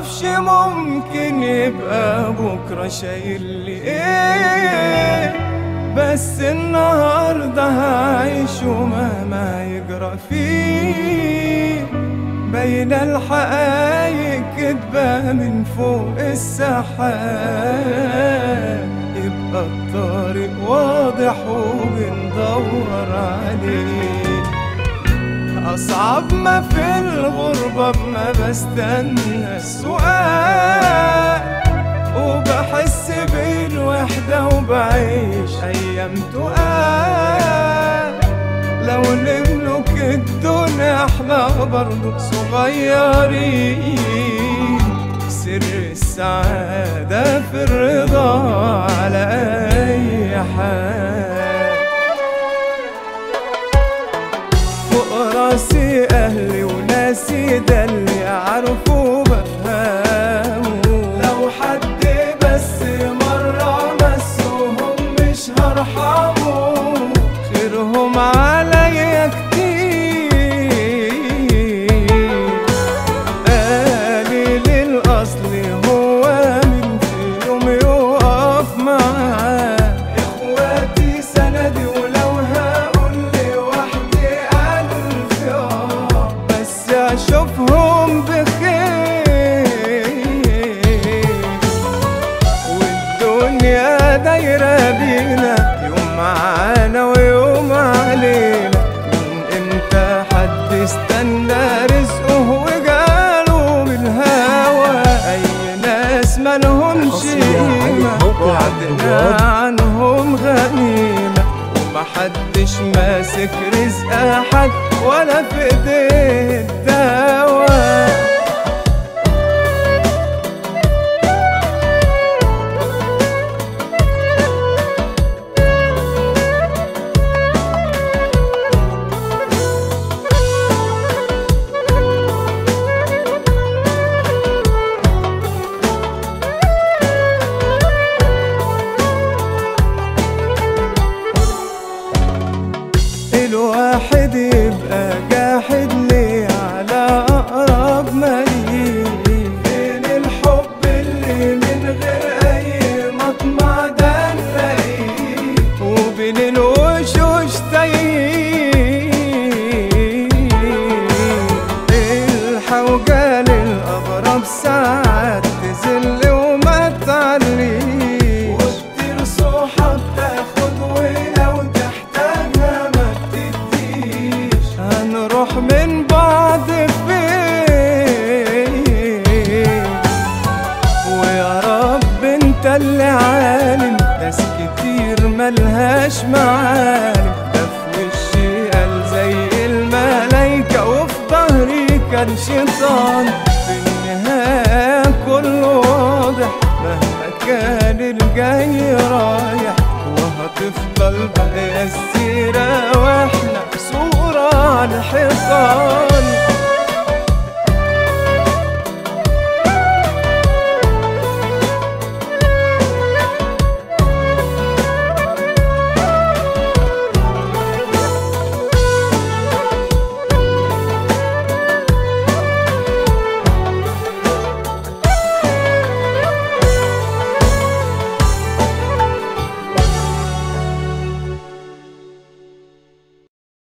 معرفش ممكن يبقى بكرة شايل لي ايه بس النهاردة هعيش ومهما يجرى فيه بين الحقايق كدبة من فوق السحاب يبقى الطريق واضح وبندور عليه أصعب ما في الغربة ما بستنى السؤال وبحس بالوحدة وبعيش أيام تقال لو نملك الدنيا احنا برضو صغيرين سر السعادة في الرضا على أي حال فوق راسي أهلي وناسي ده اللي أعرفه بفهمه لو حد بس مرة مسهم مش هرحمه خيرهم عليا كتير قليل الأصل هو من في يوم يقف معاه إخواتي سندي ولو هقول لوحدي ألف آه بس أشوفهم بخير والدنيا دايرة بينا يوم معانا ويوم علينا من امتى حد استنى رزقه وجاله من الهوى اي ناس مالهمش حصرياً على قيمة موقع وعدنا الجواب. عنهم غنيمة ومحدش ماسك رزق حد ولا في ايديه الدواء الواحد يبقى جاحد ليه على أقرب مليء فين الحب اللي من غير أي مطمع ده نلاقيه وبين الوشوش تايه الحوجة للأغراب ساعات تزل وما تعليش وكتير صحاب تاخد ولو تحتاجها ما بتديش هنروح من بعض فين ويا رب انت اللي عالم ناس كتير ملهاش معالم ده في وشي قال زي الملايكة وفي ظهري كان شيطان في النهاية كله واضح مهما كان الجاي رايح وهتفضل باقية السيرة واحنا صورة على الحيطان